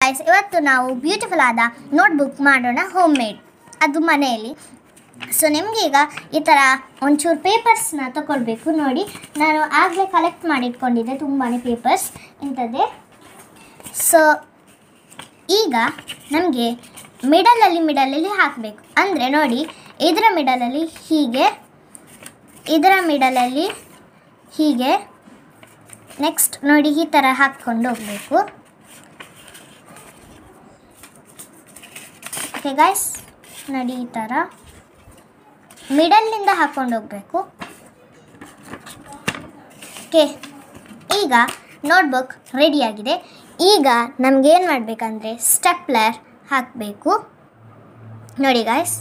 guys ಇವತ್ತು ನಾವು beautiful ಆದ ನೋಟ್ಬುಕ್ ಮಾಡೋಣ ಹೋಮ್ ಮೇಡ್ ಅದು ಮನೆಯಲ್ಲಿ ಸೊ ನಿಮಗೆ ಈಗ ಈ ಥರ ಒಂಚೂರು ಪೇಪರ್ಸ್ನ ತಗೊಳ್ಬೇಕು ನೋಡಿ ನಾನು ಆಗಲೇ ಕಲೆಕ್ಟ್ ಮಾಡಿಟ್ಕೊಂಡಿದ್ದೆ ತುಂಬಾ ಪೇಪರ್ಸ್ ಇಂಥದ್ದೇ ಸೊ ಈಗ ನಮಗೆ ಮಿಡಲಲ್ಲಿ ಮಿಡಲಲ್ಲಿ ಹಾಕಬೇಕು ಅಂದರೆ ನೋಡಿ ಇದರ ಮಿಡಲಲ್ಲಿ ಹೀಗೆ ಇದರ ಮಿಡಲಲ್ಲಿ ಹೀಗೆ ನೆಕ್ಸ್ಟ್ ನೋಡಿ ಈ ಥರ ಹಾಕ್ಕೊಂಡು ಹೋಗಬೇಕು ಓಕೆ ಗಾಯ್ಸ್ ನೋಡಿ ಈ ಥರ ಮಿಡಲ್ನಿಂದ ಹಾಕ್ಕೊಂಡು ಹೋಗಬೇಕು ಓಕೆ ಈಗ ನೋಟ್ಬುಕ್ ರೆಡಿಯಾಗಿದೆ ಈಗ ನಮಗೇನು ಮಾಡಬೇಕಂದ್ರೆ ಸ್ಟೆಪ್ಲರ್ ಹಾಕಬೇಕು ನೋಡಿ ಗಾಯ್ಸ್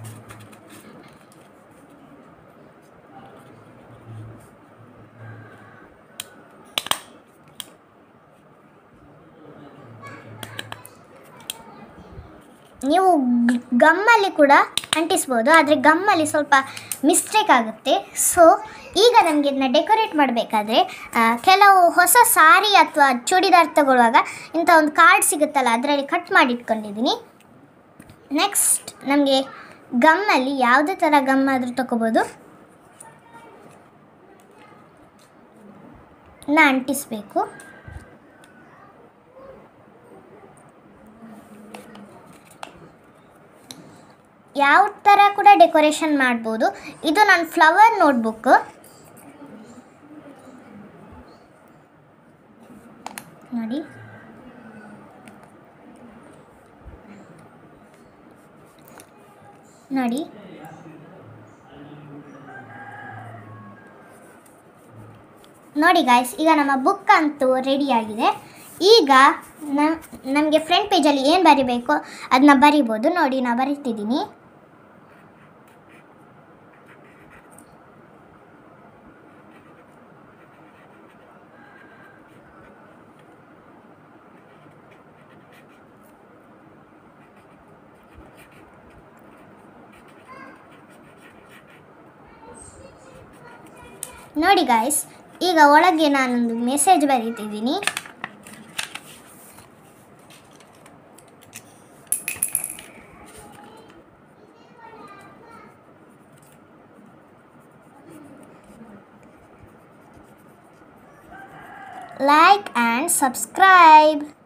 ನೀವು ಗ್- ಗಮ್ಮಲ್ಲಿ ಕೂಡ ಅಂಟಿಸ್ಬೋದು ಆದರೆ ಗಮ್ಮಲ್ಲಿ ಸ್ವಲ್ಪ ಮಿಸ್ಟೇಕ್ ಆಗುತ್ತೆ ಸೊ ಈಗ ನಮಗೆ ಇದನ್ನ ಡೆಕೋರೇಟ್ ಮಾಡಬೇಕಾದ್ರೆ ಕೆಲವು ಹೊಸ ಸಾರಿ ಅಥವಾ ಚೂಡಿದಾರ್ ತಗೊಳ್ಳುವಾಗ ಇಂಥ ಒಂದು ಕಾರ್ಡ್ ಸಿಗುತ್ತಲ್ಲ ಅದರಲ್ಲಿ ಕಟ್ ಮಾಡಿ ಇಟ್ಕೊಂಡಿದ್ದೀನಿ ನೆಕ್ಸ್ಟ್ ನಮಗೆ ಗಮ್ಮಲ್ಲಿ ಯಾವುದೇ ಥರ ಗಮ್ ಆದರೂ ತಗೋಬೋದು ನಾ ಅಂಟಿಸಬೇಕು ಯಾವ ಥರ ಕೂಡ ಡೆಕೋರೇಷನ್ ಮಾಡ್ಬೋದು ಇದು ನನ್ನ ಫ್ಲವರ್ ನೋಟ್ಬುಕ್ ನೋಡಿ ನೋಡಿ ನೋಡಿ ಗಾಯ್ಸ್ ಈಗ ನಮ್ಮ ಬುಕ್ ಅಂತೂ ರೆಡಿಯಾಗಿದೆ ಈಗ ನಮಗೆ ಫ್ರಂಟ್ ಪೇಜಲ್ಲಿ ಏನು ಬರಿಬೇಕು ಅದನ್ನ ಬರಿಬೋದು ನೋಡಿ ನಾ ಬರಿತಿದ್ದೀನಿ ನೋಡಿ ಗಾಯ್ಸ್ ಈಗ ಒಳಗೆ ನಾನೊಂದು ಮೆಸೇಜ್ ಬರೀತಿದ್ದೀನಿ like and subscribe